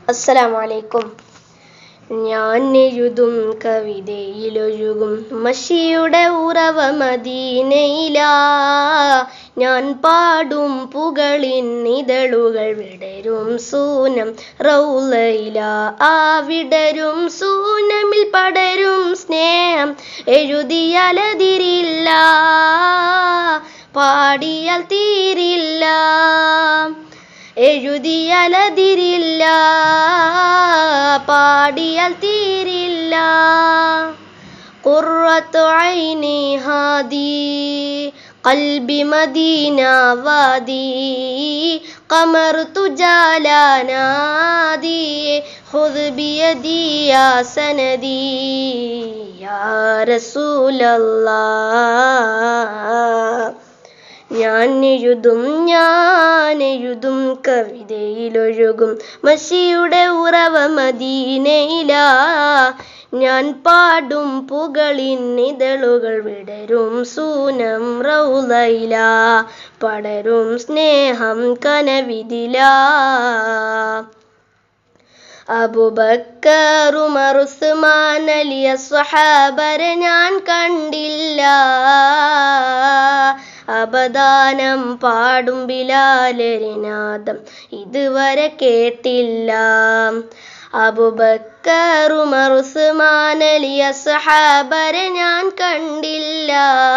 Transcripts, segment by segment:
അസ്സലാമു അലൈക്കും ഞാൻ എഴുതും കവിതയിലൊഴുകും മഷിയുടെ ഉറവ മദീനയിലാ ഞാൻ പാടും പുകളിൻ ഇതളുകൾ വിടരും സൂനം റൗലയില ആ വിടരും സൂനമിൽ പടരും സ്നേഹം എഴുതിയാലതിരില്ല പാടിയാൽ തീരില്ല എഴുതിയാലതിരില്ല പാടിയാൽ തീരില്ല ഖുർറത്തു ഐനി ഹാദി قلبي مدينة وادي قمرت جالا نادي خذ بيدي يا سندي يا رسول الله ഞാൻ എഴുതും ഞാൻ എഴുതും കവിതയിലൊഴുകും മഷിയുടെ ഉറവ മദീനയില ഞാൻ പാടും പുകളിൻ ഇതളുകൾ വിടരും സൂനം റൗലയില പടരും സ്നേഹം കനവിതില അബുബക്കറുമർ ഉസ്മാൻ അലിയ സ്വഹാബരെ ഞാൻ കണ്ടില്ല അപദാനം പാടും ബിലാലരിനാദം ഇതുവരെ കേട്ടില്ല അബുബക്കറുമർ ഉസ്മാൻ അലിയ സ്വഹാബരെ ഞാൻ കണ്ടില്ല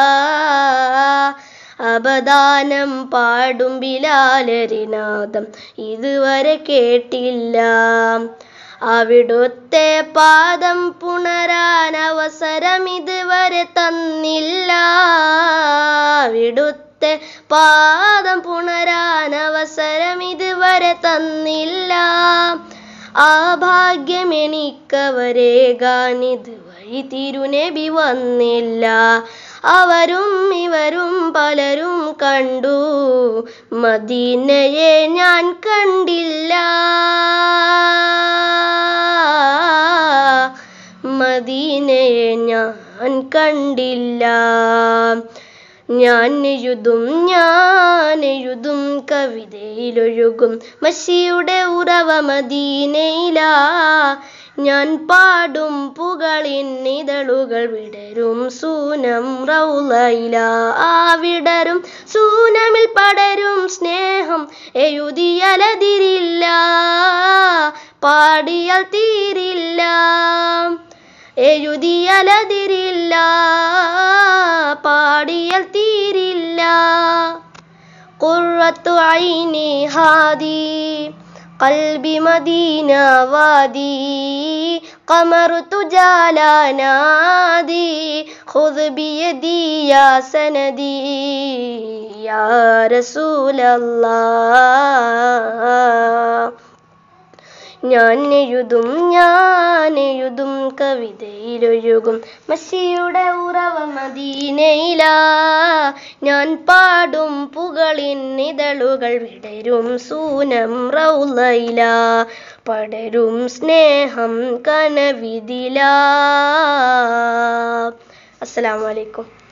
അപദാനം പാടും ബിലാലരിനാദം ഇതുവരെ കേട്ടില്ല അവിടുത്തെ പാദം പുണരാൻ അവസരം ഇതുവരെ തന്നില്ല അവിടുത്തെ പാദം പുണരാൻ അവസരം ഇതുവരെ തന്നില്ല ആ ഭാഗ്യം എനിക്കവരേകാൻ ഇതുവഴി തിരുനബി വന്നില്ല അവരും ഇവരും പലരും കണ്ടു മദീനയെ ഞാൻ കണ്ടില്ല മദീനയെ ഞാൻ കണ്ടില്ല ഞാൻ എഴുതും ഞാൻ എഴുതും കവിതയിലൊഴുകും മഷിയുടെ ഉറവ മദീനയില ഞാൻ പാടും പുകളിൻ ഇതളുകൾ വിടരും സൂനം റൗലയില ആ വിടരും സൂനമിൽ പടരും സ്നേഹം എഴുതിയലതിരില്ല പാടിയാൽ തീരില്ല എഴുതിയലതിരില്ല പാടിയാൽ തീരില്ല ഖുർറത്തു ഐനി ഹാദി قلبي مدينة وادي قمرت جالا نادي خذ بيدي يا سندي يا رسول الله ഞാൻ എഴുതും ഞാൻ എഴുതും കവിതയിലൊഴുകും മഷിയുടെ ഉറവ മദീനയില ഞാൻ പാടും പുകളിൻ ഇതളുകൾ വിടരും സൂനം റൗലയില പടരും സ്നേഹം കനവിതില അസ്സലാമു അലൈക്കും